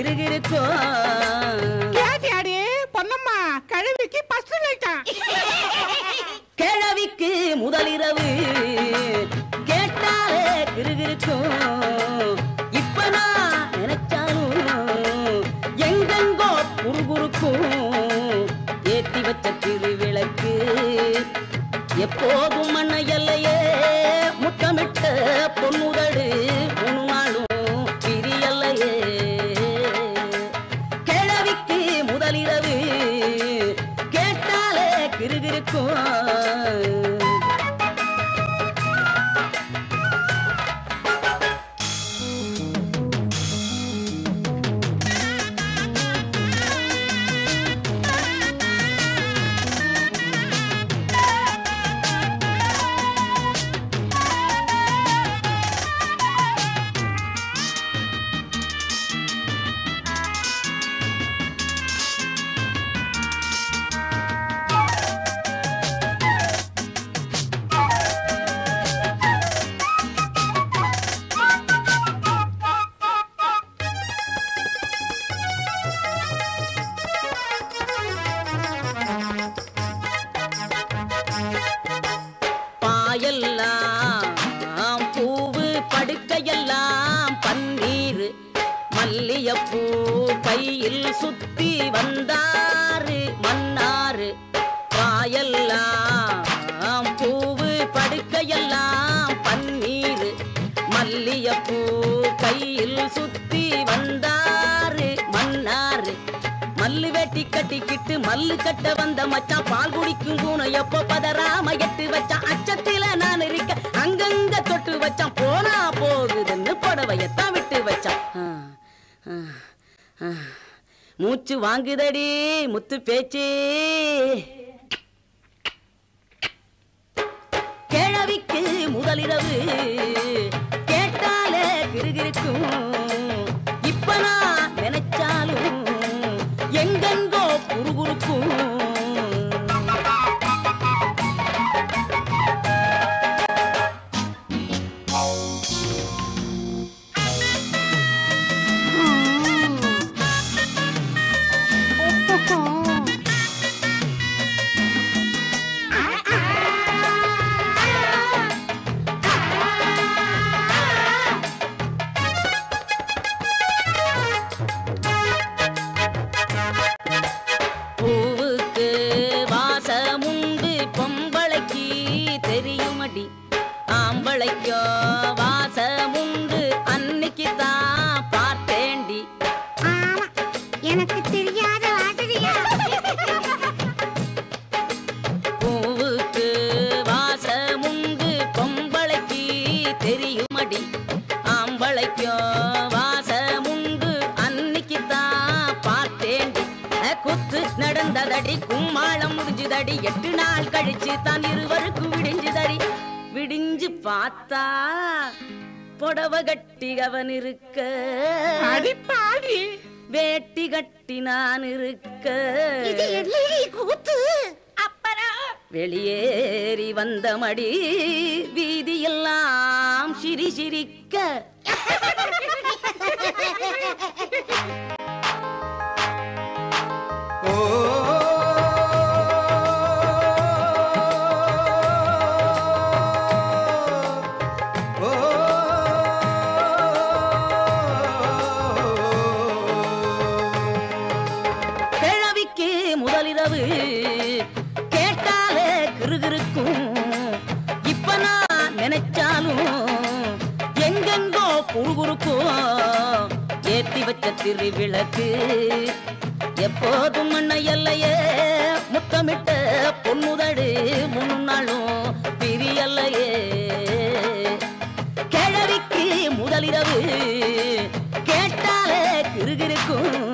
கிருகிருக்கும் கேட்டியாடி Ponnamma கழுவிக்கு first லைட்டா கிழவிக்கு முதலிரவு கேட்டாலே கிருகிருக்கும் இப்ப நான் நினைச்சாலும் எங்கெங்கோ குறுகுறுக்கும் ஏத்தி வச்ச திருவிளக்கு எப்போதும் மண்ண எல்லையே முத்தமிட்ட பொன்னுதடு மூணு நாளும் பிரியல்லையே கிழவிக்கு முதலிரவு கேட்டாலே கிருகிருக்கும் பாயெல்லாம் பூவு படுக்கையெல்லாம் பன்னீர் மல்லியப்பூ கையில் சுத்தி வந்தாரு மன்னாரு பாயெல்லாம் பூவு படுக்கையெல்லாம் பன்னீர் மல்லியப்பூ கையில் சுத்தி வந்தாரு மன்னாரு மல்லு வெட்டி கட்டிக்கிட்டு மல்லு கட்ட வந்த மச்சான் பால் குடிக்கும் பூனை எப்ப பதறாம எட்டு வச்சான் அச்சத்தில நான் இருக்க அங்கங்க தொட்டு வச்சான் போனா போகுதுன்னு புடவையத்தான் விட்டு வச்சான் ஆ, ஆ, ஆ. மூச்சு வாங்குதடி முத்து பேச்சு கிழவிக்கு முதலிரவு கேட்டாலே கிருகிருக்கும் இப்ப நான் நினைச்சாலும் எங்கெங்கோ குறுகுறுக்கும் பூவுக்கு வாசமுண்டு பொம்பளைக்கு தெரியுமடி ஆம்பளைக்கோ வாசமுண்டு அன்னைக்கு தான் பார்த்தேண்டி ஆமா எனக்கு தெரியாத வாசனையா பூவுக்கு வாசமுண்டு பொம்பளைக்கு தெரியுமடி ஆம்பளைக்கோ வாசமுண்டு அன்னைக்கு தான் பார்த்தேண்டி அஹ், குத்து நடந்ததடி கும்மாளம் முடிஞ்சுதடி எட்டு நாள் கழிச்சு தான் இருவருக்கும் விடிஞ்சுதடி விடிஞ்சு பார்த்தா புடவ கட்டி அவன் இருக்க அடிப்பாடி வேட்டி கட்டி நான் இருக்க இது எல்லி கூத்து அப்பறம் வெளியேறி வந்த மடி வீதியெல்லாம் சிரி சிரிக்க கிழவிக்கு முதலிரவு கேட்டாலே கிருகிருக்கும் இப்ப நான் நினைச்சாலும் எங்கெங்கோ குறுகுறுக்கும் ஏத்தி வச்ச திருவிளக்கு எப்போதும் மண்ண எல்லையே முத்தமிட்ட பொன்முதடு முன்னாலும் பிரியல்லையே கிழவிக்கு முதலிரவு கேட்டாலே கிருகிருக்கும்